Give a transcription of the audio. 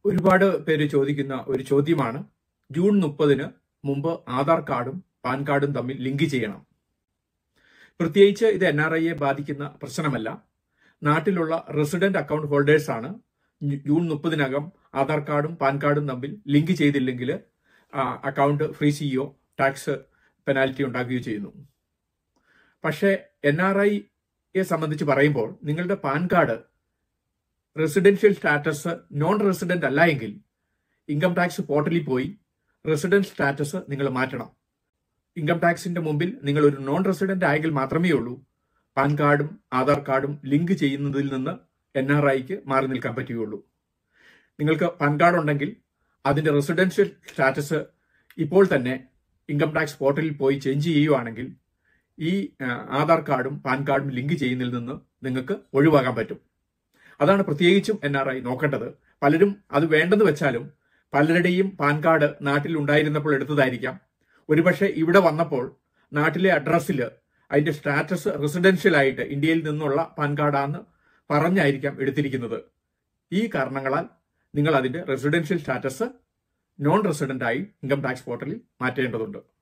ഒരുപാട് പേര് ചോദിക്കുന്ന ഒരു ചോദ്യമാണ് ജൂൺ മുപ്പതിന് മുമ്പ് ആധാർ കാർഡും പാൻ കാർഡും തമ്മിൽ ലിങ്ക് ചെയ്യണം പ്രത്യേകിച്ച് ഇത് എൻ ആർ ഐയെ ബാധിക്കുന്ന പ്രശ്നമല്ല നാട്ടിലുള്ള റെസിഡന്റ് അക്കൗണ്ട് ഹോൾഡേഴ്സ് ആണ് ജൂൺ മുപ്പതിനകം ആധാർ കാർഡും പാൻ കാർഡും തമ്മിൽ ലിങ്ക് ചെയ്തില്ലെങ്കിൽ അക്കൗണ്ട് ഫ്രീസ് ചെയ്യുകയോ ടാക്സ് പെനാൽറ്റി ഉണ്ടാക്കുകയോ ചെയ്യുന്നു പക്ഷേ എൻ ആർ ഐയെ സംബന്ധിച്ച് പറയുമ്പോൾ നിങ്ങളുടെ PAN card residential status non resident അല്ല എങ്കിൽ ഇൻകം ടാക്സ് പോർട്ടലിൽ പോയി റെസിഡന്റ് സ്റ്റാറ്റസ് നിങ്ങൾ മാറ്റണം ഇൻകം ടാക്സിന്റെ മുമ്പിൽ നിങ്ങൾ ഒരു നോൺ റെസിഡന്റ് ആയെങ്കിൽ മാത്രമേ ഉള്ളൂ പാൻ കാർഡും ആധാർ കാർഡും ലിങ്ക് ചെയ്യുന്നതിൽ നിന്ന് എൻ ആർ ഐക്ക് മാറി നിൽക്കാൻ പറ്റുകയുള്ളൂ നിങ്ങൾക്ക് പാൻ കാർഡ് ഉണ്ടെങ്കിൽ അതിന്റെ റെസിഡൻഷ്യൽ സ്റ്റാറ്റസ് ഇപ്പോൾ തന്നെ ഇൻകം ടാക്സ് പോർട്ടലിൽ പോയി ചേഞ്ച് ചെയ്യുവാണെങ്കിൽ ഈ ആധാർ കാർഡും പാൻ കാർഡും ലിങ്ക് ചെയ്യുന്നതിൽ നിന്ന് നിങ്ങൾക്ക് ഒഴിവാക്കാൻ പറ്റും അതാണ് പ്രത്യേകിച്ചും എൻ ആർ ഐ നോക്കേണ്ടത് പലരും അത് വേണ്ടെന്ന് വെച്ചാലും പലരുടെയും പാൻ കാർഡ് നാട്ടിൽ ഉണ്ടായിരുന്നപ്പോൾ എടുത്തതായിരിക്കാം ഒരുപക്ഷെ ഇവിടെ വന്നപ്പോൾ നാട്ടിലെ അഡ്രസ്സിൽ അതിന്റെ സ്റ്റാറ്റസ് റെസിഡൻഷ്യൽ ആയിട്ട് ഇന്ത്യയിൽ നിന്നുള്ള പാൻ കാർഡാന്ന് പറഞ്ഞായിരിക്കാം എടുത്തിരിക്കുന്നത് ഈ കാരണങ്ങളാൽ നിങ്ങൾ അതിന്റെ റെസിഡൻഷ്യൽ സ്റ്റാറ്റസ് നോൺ റെസിഡന്റ് ആയി ഇൻകം ടാക്സ് പോർട്ടലിൽ മാറ്റേണ്ടതുണ്ട്